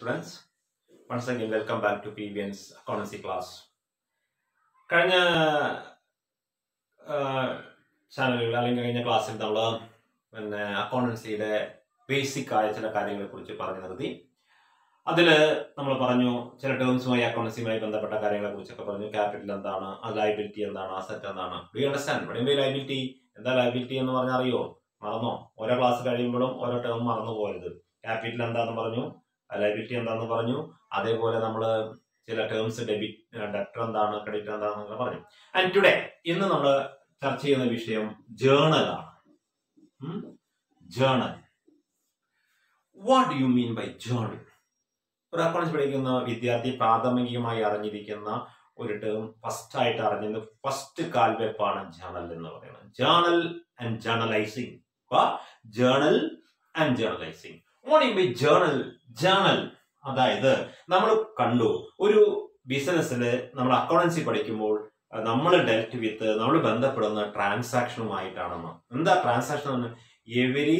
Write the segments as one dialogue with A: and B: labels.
A: students. Once again, welcome back to PBN's accountancy class. കഴിഞ്ഞ ചാനലുകൾ അല്ലെങ്കിൽ കഴിഞ്ഞ ക്ലാസ്സിൽ നമ്മൾ പിന്നെ അക്കൗണ്ടൻസിയുടെ ബേസിക് ആയ ചില കാര്യങ്ങളെ കുറിച്ച് പറഞ്ഞു നിർത്തി അതിൽ നമ്മൾ പറഞ്ഞു ചില ടേംസുമായി അക്കൗണ്ടൻസിയുമായി ബന്ധപ്പെട്ട കാര്യങ്ങളെ കുറിച്ചൊക്കെ പറഞ്ഞു ക്യാപിറ്റൽ എന്താണ് ലൈബിലിറ്റി എന്താണ് അസറ്റ് എന്താണ് ഡു അണ്ടർസ്റ്റാൻഡ് ഇവിടെ ലൈബിലിറ്റി എന്താ ലൈബിലിറ്റി എന്ന് പറഞ്ഞാൽ അറിയോ മറന്നോ ഓരോ ക്ലാസ് കഴിയുമ്പോഴും ഓരോ ടേം മറന്നു പോയത് ക്യാപിറ്റൽ എന്താന്ന് പറഞ്ഞു ലൈബിലിറ്റി എന്താന്ന് പറഞ്ഞു അതേപോലെ നമ്മൾ ചില ടേംസ് ഡെബിറ്റ് ഡെപ്റ്റർ എന്താണ് ക്രെഡിറ്റ് എന്താണെന്നൊക്കെ പറഞ്ഞു ആൻഡ് ടുഡേ ഇന്ന് നമ്മൾ ചർച്ച ചെയ്യുന്ന വിഷയം ജേണൽ ആണ് journal what do you mean by journal ഒരു അക്കൗണ്ട്സ് പഠിക്കുന്ന വിദ്യാർത്ഥി പ്രാഥമികമായി അറിഞ്ഞിരിക്കുന്ന ഒരു ടേം ഫസ്റ്റ് ആയിട്ട് അറിഞ്ഞത് ഫസ്റ്റ് കാൽവെപ്പാണ് ജേണൽ എന്ന് പറയുന്നത് journal and journalising journal and journalising what you by journal journal അതായത് നമ്മൾ കണ്ടു ഒരു ബിസിനസ്സിൽ നമ്മൾ അക്കൗണ്ടൻസി പഠിക്കുമ്പോൾ നമ്മൾ ഡെൽറ്റ് വിത്ത് നമ്മൾ ബന്ധപ്പെടുന്ന ട്രാൻസാക്ഷനുമായിട്ടാണെന്ന് എന്താ ട്രാൻസാക്ഷൻ എന്ന് എവരി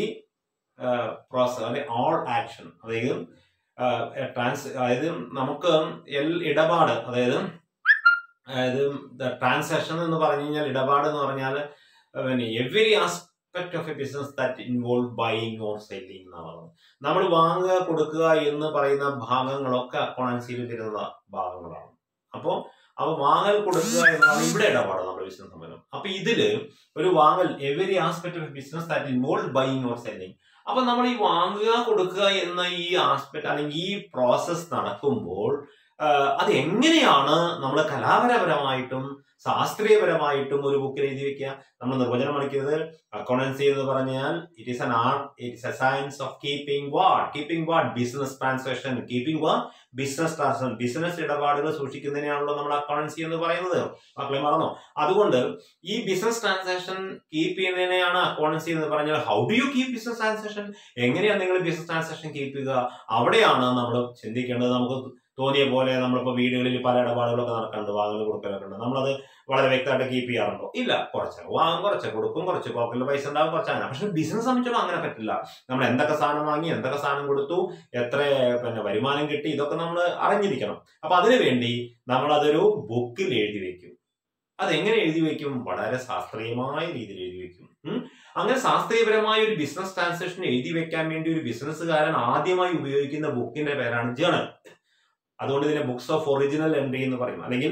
A: പ്രോസസ് അല്ലെ ഓൾ ആക്ഷൻ അതായത് ട്രാൻസ് അതായത് നമുക്ക് എൽ ഇടപാട് അതായത് അതായത് ട്രാൻസാക്ഷൻ എന്ന് പറഞ്ഞു കഴിഞ്ഞാൽ ഇടപാട് എന്ന് പറഞ്ഞാൽ പിന്നെ every aspect of a business that involve buying or selling എന്നാണ് പറയുന്നത് നമ്മൾ വാങ്ങുക കൊടുക്കുക എന്ന് പറയുന്ന ഭാഗങ്ങളൊക്കെ അക്കൗണ്ടൻസിയിൽ വരുന്ന ഭാഗങ്ങളാണ് അപ്പോൾ അപ്പൊ വാങ്ങൽ കൊടുക്കുക എന്നതാണ് ഇവിടെ ഇടപാട് നമ്മുടെ ബിസിനസ് സംബന്ധം അപ്പൊ ഇതില് ഒരു വാങ്ങൽ every aspect of business that involve buying or selling അപ്പൊ നമ്മൾ ഈ വാങ്ങുക കൊടുക്കുക എന്ന ഈ ആസ്പെക്ട് അല്ലെങ്കിൽ ഈ പ്രോസസ് നടക്കുമ്പോൾ അത് എങ്ങനെയാണ് നമ്മൾ കലാപരപരമായിട്ടും ശാസ്ത്രീയപരമായിട്ടും ഒരു ബുക്കിൽ എഴുതി വെക്കുക നമ്മൾ നിർവചനം പഠിക്കുന്നത് അക്കൗണ്ടൻസി എന്ന് പറഞ്ഞാൽ it is an art it is a science of keeping what keeping what business transaction keeping what business transaction business ഇടപാടുകൾ സൂക്ഷിക്കുന്നതിനാണല്ലോ നമ്മൾ അക്കൗണ്ടൻസി എന്ന് പറയുന്നത് മക്കളെ മറന്നോ അതുകൊണ്ട് ഈ ബിസിനസ് ട്രാൻസാക്ഷൻ കീപ്പ് ചെയ്യുന്നതിനെയാണ് അക്കൗണ്ടൻസി എന്ന് പറഞ്ഞാൽ how do you keep business transaction എങ്ങനെയാണ് നിങ്ങൾ ബിസിനസ് ട്രാൻസാക്ഷൻ കീപ്പ് ചെയ്യുക അവിടെയാണ് നമ്മൾ ചിന്തിക്കേണ്ടത് നമുക്ക് തോന്നിയ പോലെ നമ്മളിപ്പോൾ വീടുകളിൽ പല ഇടപാടുകളൊക്കെ നടക്കാറുണ്ട് വാങ്ങൽ കൊടുക്കലൊക്കെ ഉണ്ട് നമ്മളത് വളരെ വ്യക്തമായിട്ട് കീപ്പ് ചെയ്യാറുണ്ടോ ഇല്ല കുറച്ച് വാങ്ങും കുറച്ച് കൊടുക്കും കുറച്ച് പോക്കറ്റിൽ പൈസ ഉണ്ടാവും കുറച്ച് അങ്ങനെ പക്ഷെ ബിസിനസ് സംബന്ധിച്ചോളം അങ്ങനെ പറ്റില്ല നമ്മൾ എന്തൊക്കെ സാധനം വാങ്ങി എന്തൊക്കെ സാധനം കൊടുത്തു എത്ര പിന്നെ വരുമാനം കിട്ടി ഇതൊക്കെ നമ്മൾ അറിഞ്ഞിരിക്കണം അപ്പൊ അതിനു വേണ്ടി നമ്മൾ അതൊരു ബുക്കിൽ എഴുതി വെക്കും അതെങ്ങനെ എഴുതി വെക്കും വളരെ ശാസ്ത്രീയമായ രീതിയിൽ എഴുതി വെക്കും അങ്ങനെ ശാസ്ത്രീയപരമായ ഒരു ബിസിനസ് ട്രാൻസാക്ഷൻ എഴുതി വെക്കാൻ വേണ്ടി ഒരു ബിസിനസ്സുകാരൻ ആദ്യമായി ഉപയോഗിക്കുന്ന ബുക്കിന്റെ പേരാണ് ജേണൽ അതുകൊണ്ട് ഇതിനെ ബുക്സ് ഓഫ് ഒറിജിനൽ എൻട്രി എന്ന് പറയും അല്ലെങ്കിൽ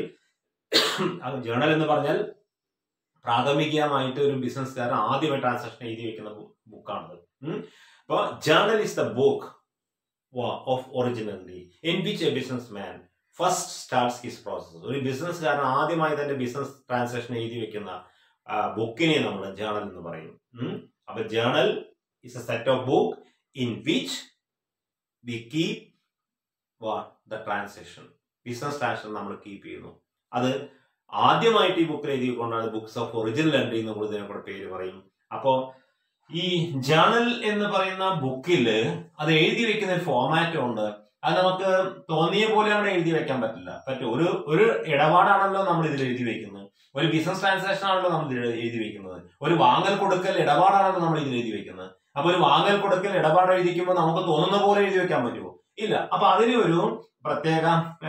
A: ജേണൽ എന്ന് പറഞ്ഞാൽ പ്രാഥമികമായിട്ട് ഒരു ബിസിനസ്സുകാരൻ ആദ്യമായി ട്രാൻസാക്ഷൻ എഴുതി വെക്കുന്ന ബുക്കാണത് അപ്പോൾ journal is the book of originally in which a business man first starts his process ഒരു ബിസിനസ്സുകാരൻ ആദ്യമായി തന്റെ ബിസിനസ് ട്രാൻസാക്ഷൻ എഴുതി വെക്കുന്ന ബുക്കിനെ നമ്മൾ ജേണൽ എന്ന് പറയും അപ്പൊ journal is a set of book in which we keep what the transaction business transaction നമ്മൾ കീപ്പ് ചെയ്യുന്നു അത് ആദ്യമായിട്ട് ഈ ബുക്കിൽ എഴുതിക്കൊണ്ടാണ് ബുക്സ് ഓഫ് ഒറിജിനൽ എൻട്രി എന്ന് കൂടി ഇതിനെ കൂടെ പേര് പറയും അപ്പോ ഈ ജേണൽ എന്ന് പറയുന്ന ബുക്കിൽ അത് എഴുതി വെക്കുന്ന ഒരു ഫോമാറ്റും ഉണ്ട് അത് നമുക്ക് തോന്നിയ പോലെ അവിടെ എഴുതി വെക്കാൻ പറ്റില്ല പറ്റും ഒരു ഒരു ഇടപാടാണല്ലോ നമ്മൾ ഇതിൽ എഴുതി വെക്കുന്നത് ഒരു ബിസിനസ് ട്രാൻസാക്ഷൻ ആണല്ലോ നമ്മൾ ഇതിൽ എഴുതി വെക്കുന്നത് ഒരു വാങ്ങൽ കൊടുക്കൽ ഇടപാടാണല്ലോ നമ്മൾ ഇതിൽ എഴുതി വെക്കുന്നത് അപ്പൊ ഒരു വാങ്ങൽ കൊടുക്കൽ ഇടപാട് എഴുതിക്കുമ്പോൾ നമുക്ക് തോന്നുന്ന പോലെ എഴുതി വെക്കാൻ പറ്റുമോ ഇല്ല അപ്പൊ അതിന് ഒരു പ്രത്യേക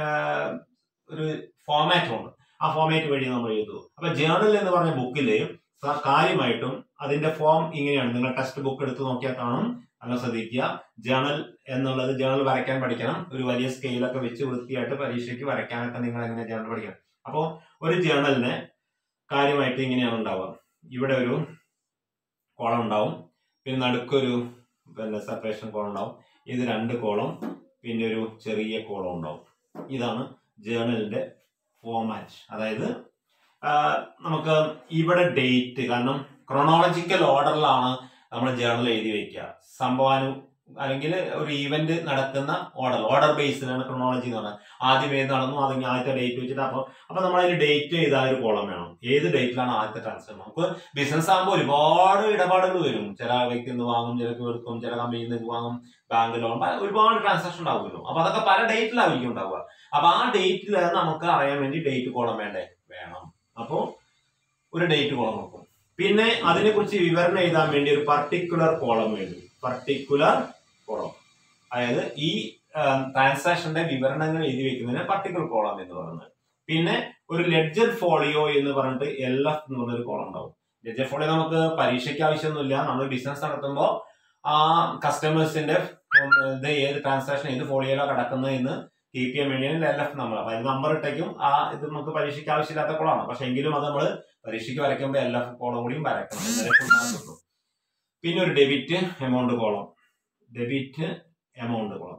A: ഒരു ഫോമാറ്റ് ഉണ്ട് ആ ഫോമാറ്റ് വഴി നമ്മൾ എഴുതും അപ്പൊ ജേണൽ എന്ന് പറഞ്ഞ ബുക്കില് കാര്യമായിട്ടും അതിന്റെ ഫോം ഇങ്ങനെയാണ് നിങ്ങൾ ടെക്സ്റ്റ് ബുക്ക് എടുത്ത് നോക്കിയാൽ കാണും അങ്ങനെ ശ്രദ്ധിക്കുക ജേണൽ എന്നുള്ളത് ജേണൽ വരയ്ക്കാൻ പഠിക്കണം ഒരു വലിയ സ്കെയിലൊക്കെ വെച്ച് വൃത്തിയായിട്ട് പരീക്ഷയ്ക്ക് വരയ്ക്കാനൊക്കെ നിങ്ങൾ എങ്ങനെ ജേണൽ പഠിക്കണം അപ്പോൾ ഒരു ജേണലിന് കാര്യമായിട്ട് ഇങ്ങനെയാണ് ഉണ്ടാവുക ഇവിടെ ഒരു കോളം ഉണ്ടാവും പിന്നെ നടുക്കൊരു പിന്നെ സെപ്പറേഷൻ കോളം ഉണ്ടാവും ഇത് രണ്ട് കോളം പിന്നെ ഒരു ചെറിയ കോളം ഉണ്ടാവും ഇതാണ് ജേണലിന്റെ ഫോമാറ്റ് അതായത് നമുക്ക് ഇവിടെ ഡേറ്റ് കാരണം ക്രൊണോളജിക്കൽ ഓർഡറിലാണ് നമ്മൾ ജേണൽ എഴുതി വെക്കുക സംഭവാനു അല്ലെങ്കിൽ ഒരു ഈവന്റ് നടക്കുന്ന ഓർഡർ ഓർഡർ ബേസിലാണ് ക്രൊണോളജി എന്ന് പറഞ്ഞാൽ ആദ്യം ഏത് നടന്നു അല്ലെങ്കിൽ ആദ്യത്തെ ഡേറ്റ് വെച്ചിട്ട് അപ്പോൾ അപ്പൊ നമ്മൾ അതിന് ഡേറ്റ് എഴുതാൻ ഒരു കോളം വേണം ഏത് ഡേറ്റിലാണ് ആദ്യത്തെ ട്രാൻസ്ഫർ നമുക്ക് ബിസിനസ് ആകുമ്പോൾ ഒരുപാട് ഇടപാടുകൾ വരും ചില വ്യക്തി നിന്ന് വാങ്ങും ചിലക്ക് എടുക്കും ചില കമ്പനിയിൽ നിന്ന് വാങ്ങും ബാങ്ക് ലോൺ ഒരുപാട് ട്രാൻസാക്ഷൻ ഉണ്ടാവുമല്ലോ അപ്പൊ അതൊക്കെ പല ഡേറ്റിലായിരിക്കും ഉണ്ടാവുക അപ്പൊ ആ ഡേറ്റിൽ നമുക്ക് അറിയാൻ വേണ്ടി ഡേറ്റ് കോളം വേണ്ടേ വേണം അപ്പോ ഒരു ഡേറ്റ് കോളം നോക്കും പിന്നെ അതിനെ കുറിച്ച് വിവരണം എഴുതാൻ വേണ്ടി ഒരു പർട്ടിക്കുലർ കോളം എഴുതും പർട്ടിക്കുലർ കോളം അതായത് ഈ ട്രാൻസാക്ഷന്റെ വിവരണങ്ങൾ എഴുതി വെക്കുന്നതിന് പർട്ടിക്കുലർ കോളം എന്ന് പറയുന്നത് പിന്നെ ഒരു ലെഡ്ജർ ഫോളിയോ എന്ന് പറഞ്ഞിട്ട് എൽ എഫ് എന്ന് പറഞ്ഞൊരു കോളം ഉണ്ടാവും ലെഡ്ജർ ഫോളിയോ നമുക്ക് പരീക്ഷയ്ക്ക് ആവശ്യമൊന്നുമില്ല നമ്മൾ ബിസിനസ് നടത്തുമ്പോൾ ആ കസ്റ്റമേഴ്സിന്റെ ഇത് ഏത് ട്രാൻസാക്ഷൻ ഏത് ഫോളിയോയിലാണ് കിടക്കുന്നത് എന്ന് കീപ്പ് ചെയ്യാൻ വേണ്ടിയാണ് എൽ എഫ് നമ്മൾ അപ്പൊ അതിന് നമ്പർ ഇട്ടേക്കും ആ ഇത് നമുക്ക് പരീക്ഷയ്ക്ക് ആവശ്യമില്ലാത്ത കോളാണ് പക്ഷെ എങ്കിലും അത് നമ്മൾ പരീക്ഷയ്ക്ക് വരയ്ക്കുമ്പോൾ എൽ എഫ് കോളം കൂടിയും വരയ്ക്കണം എന്നാലേ full mark കിട്ടൂ. പിന്നെ ഒരു debit amount column debit amount column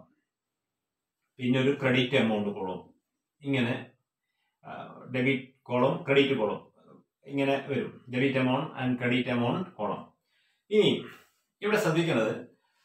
A: പിന്നെ ഒരു ക്രെഡിറ്റ് എമൗണ്ട് കോളം ഇങ്ങനെ ഡെബിറ്റ് കോളം ക്രെഡിറ്റ് കോളം ഇങ്ങനെ വരും debit amount and credit amount column ഇനി ഇവിടെ ശ്രദ്ധിക്കേണ്ടത്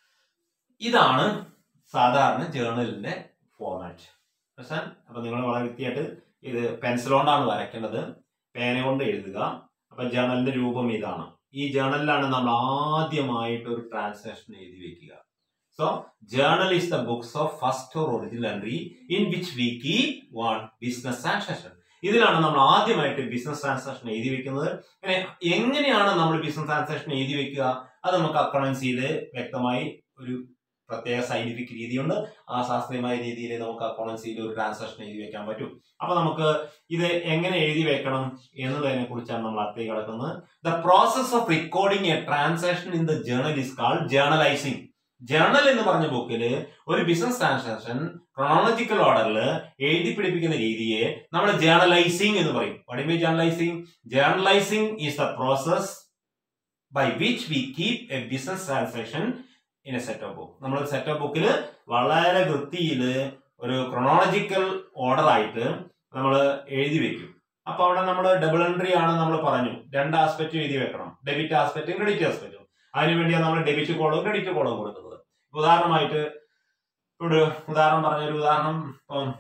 A: ഇതാണ് സാധാരണ ജേർണലിന്റെ ഫോർമാറ്റ് പ്രശ്നം അപ്പൊ നിങ്ങൾ വളരെ വൃത്തിയായിട്ട് ഇത് പെൻസിൽ കൊണ്ടാണ് വരയ്ക്കേണ്ടത് പേന കൊണ്ട് എഴുതുക അപ്പൊ ജേർണലിന്റെ രൂപം ഇതാണ് ഈ ജേർണലിലാണ് നമ്മൾ ആദ്യമായിട്ട് ഒരു ട്രാൻസാക്ഷൻ എഴുതി വെക്കുക so journal is the books of first or original entry in which we keep one business transaction ഇതിലാണ് നമ്മൾ ആദ്യമായിട്ട് ബിസിനസ് ട്രാൻസാക്ഷൻ എഴുതി വെക്കുന്നത് അങ്ങനെ എങ്ങനെയാണ് നമ്മൾ ബിസിനസ് ട്രാൻസാക്ഷൻ എഴുതി വെക്കുക അത് നമുക്ക് അക്കൗണ്ടൻസിയിൽ വ്യക്തമായി ഒരു പ്രത്യേക സയന്റിഫിക് രീതിയുണ്ട് ആ ശാസ്ത്രീയമായ രീതിയിൽ നമുക്ക് അക്കൗണ്ടൻസിയിൽ ഒരു ട്രാൻസാക്ഷൻ എഴുതി വെക്കാൻ പറ്റും അപ്പൊ നമുക്ക് ഇത് എങ്ങനെ എഴുതി വെക്കണം എന്നുള്ളതിനെ കുറിച്ചാണ് നമ്മൾ അടുത്തേക്ക് കിടക്കുന്നത് the process of recording a transaction in the journal is called journalising journal എന്ന് പറഞ്ഞ ബുക്കിൽ ഒരു ബിസിനസ് ട്രാൻസാക്ഷൻ ക്രോണോളജിക്കൽ ഓർഡറിൽ എഴുതി പിടിപ്പിക്കുന്ന രീതിയെ നമ്മൾ ജേർണലൈസിംഗ് എന്ന് പറയും വടിമേ journalising journalising is the process by which we keep a business transaction in a set of book നമ്മൾ സെറ്റ് ഓഫ് ബുക്കിൽ വളരെ വൃത്തിയിൽ ഒരു ക്രൊണോളജിക്കൽ ഓർഡർ ആയിട്ട് നമ്മൾ എഴുതി വെക്കും അപ്പൊ അവിടെ നമ്മൾ ഡബിൾ എൻട്രി ആണ് നമ്മൾ പറഞ്ഞു രണ്ട് ആസ്പെക്ട് എഴുതി വെക്കണം ഡെബിറ്റ് ആസ്പെക്റ്റും ക്രെഡിറ്റ് ആസ്പെക്റ്റും അതിനുവേണ്ടിയാണ് നമ്മൾ ഡെബിറ്റ് കോളവും ക്രെഡിറ്റ് കോളവും കൊടുക്കുന്നത് ഇപ്പൊ ഉദാഹരണമായിട്ട് ഒരു ഉദാഹരണം പറഞ്ഞൊരു ഉദാഹരണം ഇപ്പം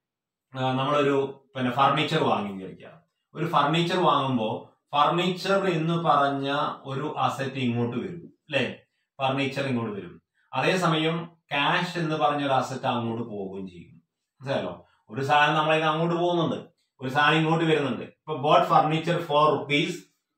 A: ആ, നമ്മളൊരു പിന്നെ ഫർണിച്ചർ വാങ്ങി വിചാരിക്കുക ഒരു ഫർണിച്ചർ വാങ്ങുമ്പോൾ ഫർണിച്ചർ എന്ന് പറഞ്ഞ ഒരു അസറ്റ് ഇങ്ങോട്ട് വരും അല്ലെ ഫർണിച്ചർ ഇങ്ങോട്ട് വരും അതേസമയം ക്യാഷ് എന്ന് പറഞ്ഞ ഒരു അസറ്റ് അങ്ങോട്ട് പോവുകയും ചെയ്യും മനസ്സിലായല്ലോ ഒരു സാധനം നമ്മളതിന് അങ്ങോട്ട് പോകുന്നുണ്ട് ഒരു സാധനം ഇങ്ങോട്ട് വരുന്നുണ്ട് ഇപ്പൊ bought furniture for rupees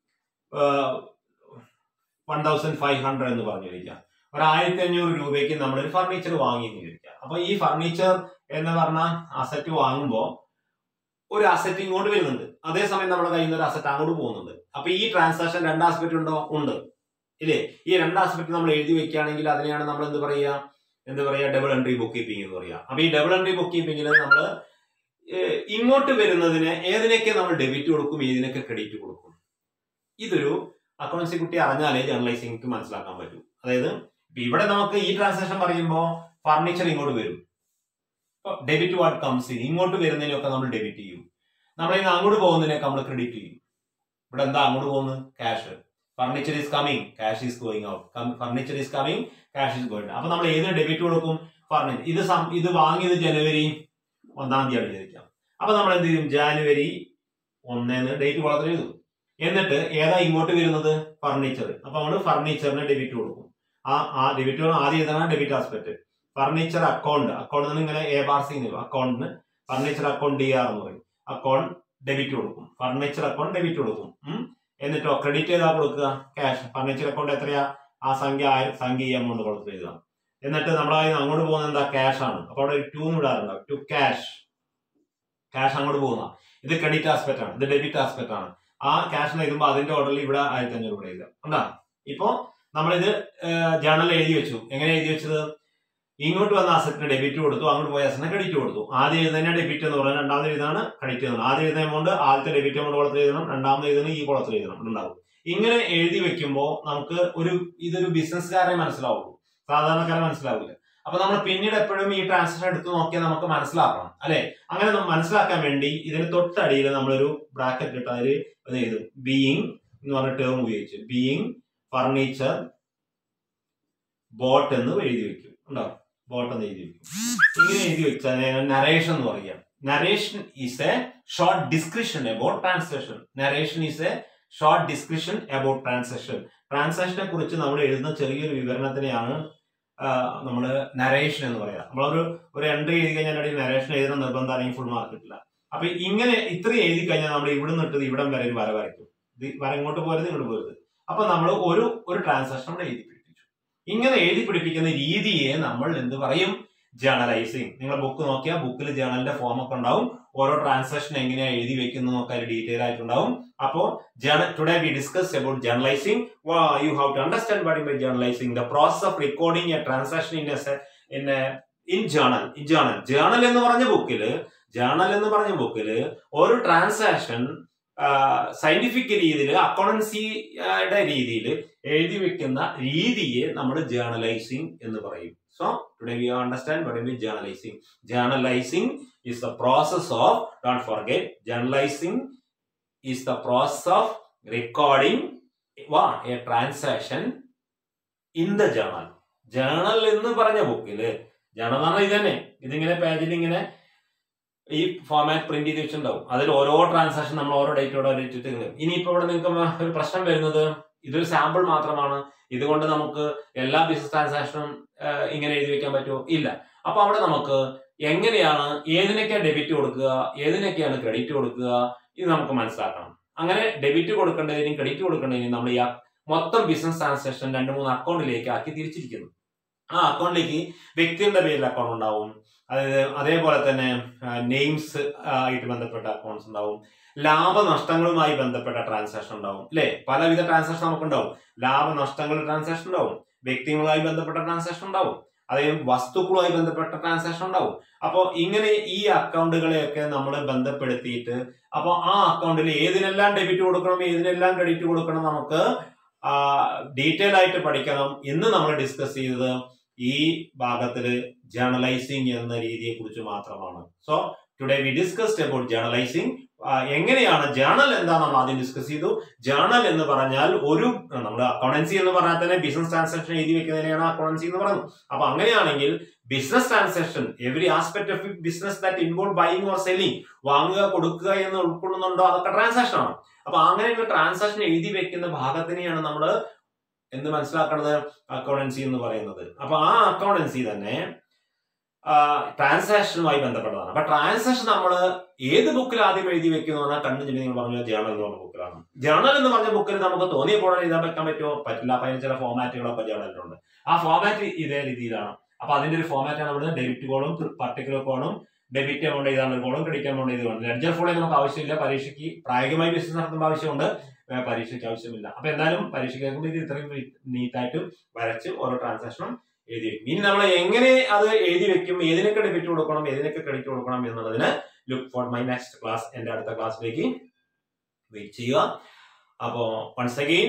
A: one thousand five hundred എന്ന് പറഞ്ഞു വിചാരിക്കാം ഒരു ആയിരത്തി അഞ്ഞൂറ് രൂപയ്ക്ക് നമ്മളൊരു ഫർണിച്ചർ വാങ്ങി എന്ന് വിചാരിക്കാം അപ്പൊ ഈ ഫർണിച്ചർ എന്ന് പറഞ്ഞ അസറ്റ് വാങ്ങുമ്പോൾ ഒരു അസറ്റ് ഇങ്ങോട്ട് വരുന്നുണ്ട് അതേസമയം നമ്മുടെ കയ്യിൽ നിന്ന് ഒരു അസറ്റ് അങ്ങോട്ട് പോകുന്നുണ്ട് അപ്പൊ ഈ ട്രാൻസാക്ഷൻ രണ്ട് ആസ്പെക്ട് ഉണ്ടോ ഉണ്ട് ഇല്ലേ ഈ രണ്ട് ആസ്പെക്ട് നമ്മൾ എഴുതി വെക്കുകയാണെങ്കിൽ അതിനെയാണ് നമ്മൾ എന്ത് പറയുക എന്ത് പറയുക ഡബിൾ എൻട്രി ബുക്ക് കീപ്പിംഗ് എന്ന് പറയുക അപ്പൊ ഈ ഡബിൾ എൻട്രി ബുക്ക് കീപ്പിംഗിൽ നമ്മൾ ഇങ്ങോട്ട് വരുന്നതിന് ഏതിനൊക്കെ നമ്മൾ ഡെബിറ്റ് കൊടുക്കും ഏതിനൊക്കെ ക്രെഡിറ്റ് കൊടുക്കും ഇതൊരു അക്കൗണ്ടൻസി കുട്ടി അറിഞ്ഞാലേ ജേർണലൈസിംഗ് മനസ്സിലാക്കാൻ പറ്റൂ അതായത് ഇപ്പൊ ഇവിടെ നമുക്ക് ഈ ട്രാൻസാക്ഷൻ പറയുമ്പോൾ ഫർണിച്ചർ ഇങ്ങോട്ട് വരും ഡെബിറ്റ് വാട്ട് കംസ് ഇൻ ഇങ്ങോട്ട് വരുന്നതിനൊക്കെ നമ്മൾ ഡെബിറ്റ് ചെയ്യും നമ്മൾ ഇന്ന് അങ്ങോട്ട് പോകുന്നതിനൊക്കെ നമ്മൾ ക്രെഡിറ്റ് ചെയ്യും ഇവിടെ എന്താ അങ്ങോട്ട് പോകുന്നത് cash furniture is coming cash is going out furniture is coming cash is going അപ്പൊ നമ്മൾ ഏതിന് ഡെബിറ്റ് കൊടുക്കും ഫർണിച്ചർ ഇത് സം- ഇത് വാങ്ങിയത് ജനുവരി ഒന്നാം തീയതി വിചാരിക്കാം അപ്പൊ നമ്മൾ എന്ത് ചെയ്യും ജാനുവരി ഒന്നേന്ന് ഡേറ്റ് വളരെ എഴുതും എന്നിട്ട് ഏതാ ഇങ്ങോട്ട് വരുന്നത് ഫർണിച്ചർ അപ്പൊ നമ്മൾ ഫർണിച്ചറിന് ഡെബിറ്റ് കൊടുക്കും ആ ആ ഡെബിറ്റ് ആദ്യം എഴുതണം debit aspect furniture account account നിന്ന് ഇങ്ങനെ എ ബാർ സി അക്കൗണ്ടിന് ഫർണിച്ചർ അക്കൗണ്ട് ഡി ആർ എന്ന് പറയും അക്കൗണ്ട് ഡെബിറ്റ് കൊടുക്കും ഫർണിച്ചർ അക്കൗണ്ട് ഡെബിറ്റ് കൊടുക്കും ഉം. എന്നിട്ടോ ക്രെഡിറ്റ് ചെയ്താ കൊടുക്കുക ക്യാഷ് ഫർണിച്ചർ അക്കൗണ്ട് എത്രയാ ആ സംഖ്യ ആയിരം സംഖ്യ ഈ എമൗണ്ട് കൊടുത്ത് എഴുതാം എന്നിട്ട് നമ്മൾ അങ്ങോട്ട് പോകുന്നത് എന്താ ക്യാഷ് ആണ് അപ്പൊ അവിടെ ഒരു ടു എന്ന് വിടാറുണ്ടാവും ടു ക്യാഷ് ക്യാഷ് അങ്ങോട്ട് പോകുന്ന ഇത് ക്രെഡിറ്റ് ആസ്പെക്ട് ആണ് ഇത് ഡെബിറ്റ് ആസ്പെക്ട് ആണ് ആ ക്യാഷ് എഴുതുമ്പോൾ അതിന്റെ ഓർഡറിൽ ഇവിടെ ആയിരത്തി അഞ്ഞൂറ് രൂപ എഴുതാം ഉണ്ടാ ഇപ്പോ നമ്മളിത് ജേണലിൽ എഴുതി വെച്ചു എങ്ങനെ എഴുതി വെച്ചത് ഇങ്ങോട്ട് വന്ന അസറ്റിന് ഡെബിറ്റ് കൊടുത്തു അങ്ങോട്ട് പോയ അസറ്റിന് ക്രെഡിറ്റ് കൊടുത്തു ആദ്യം എഴുതുന്ന ഡെബിറ്റ് എന്ന് പറയുന്നത് രണ്ടാമത് എഴുതാണ് ക്രെഡിറ്റ് എഴുതണം ആദ്യം എഴുതുന്ന എമൗണ്ട് ആദ്യത്തെ ഡെബിറ്റ് എമൗണ്ട് കുളത്തിൽ എഴുതണം രണ്ടാമത് എഴുതുന്ന ഈ കുളത്തിൽ എഴുതണം ഉണ്ടാവും ഇങ്ങനെ എഴുതി വെക്കുമ്പോൾ നമുക്ക് ഒരു ഇതൊരു ബിസിനസ്സുകാരെ മനസ്സിലാവുള്ളൂ സാധാരണക്കാരെ മനസ്സിലാവില്ല അപ്പൊ നമ്മൾ പിന്നീട് എപ്പോഴും ഈ ട്രാൻസാക്ഷൻ എടുത്ത് നോക്കിയാൽ നമുക്ക് മനസ്സിലാക്കണം അല്ലെ അങ്ങനെ നമ്മൾ മനസ്സിലാക്കാൻ വേണ്ടി ഇതിന് തൊട്ടടിയിൽ നമ്മളൊരു ബ്രാക്കറ്റ് ഇട്ട് അതിൽ ഇത് എഴുതും ബീയിങ് എന്ന് പറഞ്ഞ ടേം ഉപയോഗിച്ചു ബീയിങ് ഫർണിച്ചർ ബോട്ട് എന്ന് എഴുതി വെക്കും ഉണ്ടോ ബോട്ട് എന്ന് എഴുതി വെക്കും ഇങ്ങനെ എഴുതി വെച്ചാൽ നരേഷൻ എന്ന് പറയാം narration is a short description about transaction narration is a short description about transaction ട്രാൻസാക്ഷനെ കുറിച്ച് നമ്മൾ എഴുതുന്ന ചെറിയൊരു വിവരണത്തിനെയാണ് നമ്മൾ നരേഷൻ എന്ന് പറയാം നമ്മളൊരു ഒരു എൻട്രി എഴുതി കഴിഞ്ഞാൽ അടി നരേഷൻ എഴുതുന്ന നിർബന്ധം അല്ലെങ്കിൽ ഫുൾ മാർക്ക് കിട്ടില്ല അപ്പൊ ഇങ്ങനെ ഇത്രയും എഴുതി കഴിഞ്ഞാൽ നമ്മൾ ഇവിടെ നിന്നിട്ട് ഇവിടം വരെ ഒരു വര വരയ്ക്കും ഇത് വര ഇങ്ങോട്ട് പോരുത് ഇങ്ങോട്ട് പോരുത് അപ്പൊ നമ്മൾ ഒരു ഒരു ട്രാൻസാക്ഷൻ നമ്മൾ എഴുതി പിടിപ്പിച്ചു ഇങ്ങനെ എഴുതി പിടിപ്പിക്കുന്ന രീതിയെ നമ്മൾ എന്ത് പറയും ജേണലൈസിങ് നിങ്ങൾ ബുക്ക് നോക്കിയാൽ ബുക്കിൽ ജേണലിന്റെ ഫോം ഒക്കെ ഉണ്ടാവും ഓരോ ട്രാൻസാക്ഷൻ എങ്ങനെയാണ് എഴുതി വെക്കുന്നത് ഒക്കെ അതിൽ ഡീറ്റെയിൽ ആയിട്ടുണ്ടാവും അപ്പോൾ today we discuss about journalising you have to understand what by journalising the process of recording a transaction in in in journal in journal journal എന്ന് പറഞ്ഞ ബുക്കിൽ ജേണൽ എന്ന് പറഞ്ഞ ബുക്കിൽ ഒരു ട്രാൻസാക്ഷൻ സയന്റിഫിക് രീതിയിൽ അക്കൗണ്ടൻസിയുടെ രീതിയിൽ എഴുതി വെക്കുന്ന രീതിയെ നമ്മൾ ജേണലൈസിങ് എന്ന് പറയും so today we understand what mean journalising journalising is the process of don't forget journalizing is the process of recording what a transaction in the journal journal എന്ന് പറഞ്ഞ ബുക്കില് ജേണൽ എന്ന് പറഞ്ഞാൽ ഇതന്നെ ഇതിങ്ങനെ പേജിൽ ഇങ്ങനെ ഈ ഫോമാറ്റ് പ്രിന്റ് ചെയ്ത് വെച്ചിട്ടുണ്ടാവും അതിൽ ഓരോ ട്രാൻസാക്ഷൻ നമ്മൾ ഓരോ ഡേറ്റോടെ ഇട്ടിട്ട് ഇനിയിപ്പോ ഇവിടെ നിങ്ങൾക്ക് ഒരു പ്രശ്നം വരുന്നത് ഇതൊരു സാമ്പിൾ മാത്രമാണ് ഇതുകൊണ്ട് നമുക്ക് എല്ലാ ബിസിനസ് ട്രാൻസാക്ഷനും ഇങ്ങനെ എഴുതി വെക്കാൻ പറ്റുമോ ഇല്ല അപ്പൊ അവിടെ നമുക്ക് എങ്ങനെയാണ് ഏതിനൊക്കെ ഡെബിറ്റ് കൊടുക്കുക ഏതിനൊക്കെയാണ് ക്രെഡിറ്റ് കൊടുക്കുക ഇത് നമുക്ക് മനസ്സിലാക്കണം അങ്ങനെ ഡെബിറ്റ് കൊടുക്കേണ്ടതിനും ക്രെഡിറ്റ് കൊടുക്കേണ്ടതിനും നമ്മൾ ഈ മൊത്തം ബിസിനസ് ട്രാൻസാക്ഷൻ രണ്ട് മൂന്ന് അക്കൗണ്ടിലേക്ക് ആക്കി തിരിച്ചിരിക്കുന്നു ആ അക്കൗണ്ടിലേക്ക് വ്യക്തിയുടെ പേരിൽ അക്കൗണ്ട് ഉണ്ടാവും അതായത് അതേപോലെ തന്നെ നെയിംസ് ആയിട്ട് ബന്ധപ്പെട്ട അക്കൗണ്ട്സ് ഉണ്ടാവും ലാഭനഷ്ടങ്ങളുമായി ബന്ധപ്പെട്ട ട്രാൻസാക്ഷൻ ഉണ്ടാവും അല്ലെ പലവിധ ട്രാൻസാക്ഷൻ നമുക്കുണ്ടാവും ലാഭനഷ്ടങ്ങളുടെ ട്രാൻസാക്ഷൻ ഉണ്ടാവും വ്യക്തികളുമായി ബന്ധപ്പെട്ട ട്രാൻസാക്ഷൻ ഉണ്ടാവും അതായത് വസ്തുക്കളുമായി ബന്ധപ്പെട്ട ട്രാൻസാക്ഷൻ ഉണ്ടാവും അപ്പോൾ ഇങ്ങനെ ഈ അക്കൗണ്ടുകളെയൊക്കെ നമ്മൾ ബന്ധപ്പെടുത്തിയിട്ട് അപ്പോൾ ആ അക്കൗണ്ടിൽ ഏതിനെല്ലാം ഡെബിറ്റ് കൊടുക്കണം ഏതിനെല്ലാം ക്രെഡിറ്റ് കൊടുക്കണം നമുക്ക് ഡീറ്റെയിൽ ആയിട്ട് പഠിക്കണം ഇന്ന് നമ്മൾ ഡിസ്കസ് ചെയ്തത് ഈ ഭാഗത്തില് ജേർണലൈസിങ് എന്ന രീതിയെ കുറിച്ച് മാത്രമാണ് so today we discussed about journalising എങ്ങനെയാണ് ജേണൽ എന്താ നമ്മൾ ആദ്യം ഡിസ്കസ് ചെയ്തു ജേണൽ എന്ന് പറഞ്ഞാൽ ഒരു നമ്മൾ അക്കൗണ്ടൻസി എന്ന് പറഞ്ഞാൽ തന്നെ ബിസിനസ് ട്രാൻസാക്ഷൻ എഴുതി വെക്കുന്നതിനെയാണ് അക്കൗണ്ടൻസി എന്ന് പറയുന്നത് അപ്പൊ അങ്ങനെയാണെങ്കിൽ business transaction every aspect of business that involve buying or selling വാങ്ങുക കൊടുക്കുക എന്ന് ഉൾക്കൊള്ളുന്നുണ്ടോ അതൊക്കെ ട്രാൻസാക്ഷൻ ആണ് അപ്പൊ അങ്ങനെയുള്ള ട്രാൻസാക്ഷൻ എഴുതി വെക്കുന്ന ഭാഗത്തിനെയാണ് നമ്മൾ എന്ത് മനസ്സിലാക്കുന്നത് അക്കൗണ്ടൻസി എന്ന് പറയുന്നത് അപ്പൊ ആ അക്കൗണ്ടൻസി തന്നെ ട്രാൻസാക്ഷനുമായി ബന്ധപ്പെട്ടതാണ് അപ്പൊ ട്രാൻസാക്ഷൻ നമ്മൾ ഏത് ബുക്കിൽ ആദ്യം എഴുതി വെക്കുന്നു എന്നാൽ കണ്ണു ചെല്ലി നിങ്ങൾ പറഞ്ഞ ജേണൽ എന്ന് പറഞ്ഞ ബുക്കിലാണ് ജേണൽ എന്ന് പറഞ്ഞ ബുക്കിൽ നമുക്ക് തോന്നിയ പോലെ എഴുതാൻ വെക്കാൻ പറ്റുമോ പറ്റില്ല അപ്പൊ അതിന് ചില ഫോമാറ്റുകളൊക്കെ ജേണലിലുണ്ട് ആ ഫോമാറ്റ് ഇതേ രീതിയിലാണ് അപ്പൊ അതിന്റെ ഒരു ഫോമാറ്റാണ് ഇവിടെ ഡെബിറ്റ് കോളും പർട്ടിക്കുലർ കോളും ഡെബിറ്റ് എമൗണ്ട് എഴുതാൻ ഒരു കോളും ക്രെഡിറ്റ് എമൗണ്ട് എഴുതുന്നുണ്ട് ലെഡ്ജർ ഫോളേ നമുക്ക് ആവശ്യമില്ല പരീക്ഷയ്ക്ക് പ്രായോഗികമായി ബിസിനസ് നടത്തുമ്പോൾ ആവശ്യമുണ്ട് പരീക്ഷയ്ക്ക് ആവശ്യമില്ല അപ്പൊ എന്തായാലും പരീക്ഷയ്ക്ക് കേൾക്കുമ്പോൾ ഇത് ഇത്രയും നീറ്റായിട്ട് വരച്ച് ഓരോ ട്രാൻസാക്ഷനും എഴുതി വെക്കും ഇനി നമ്മൾ എങ്ങനെ അത് എഴുതി വെക്കും ഏതിനൊക്കെ ഡെബിറ്റ് കൊടുക്കണം ഏതിനൊക്കെ ക്രെഡിറ്റ് കൊടുക്കണം എന്നുള്ളതിന് look for my next class എന്റെ അടുത്ത ക്ലാസ്സിലേക്ക് വെയിറ്റ് ചെയ്യുക അപ്പോ once again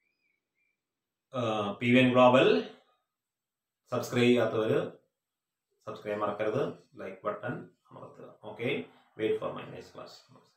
A: P V N Global subscribe ചെയ്യാത്തവര് സബ്സ്ക്രൈബ് മറക്കരുത് ലൈക്ക് ബട്ടൺ അമർത്തുക okay wait for my next class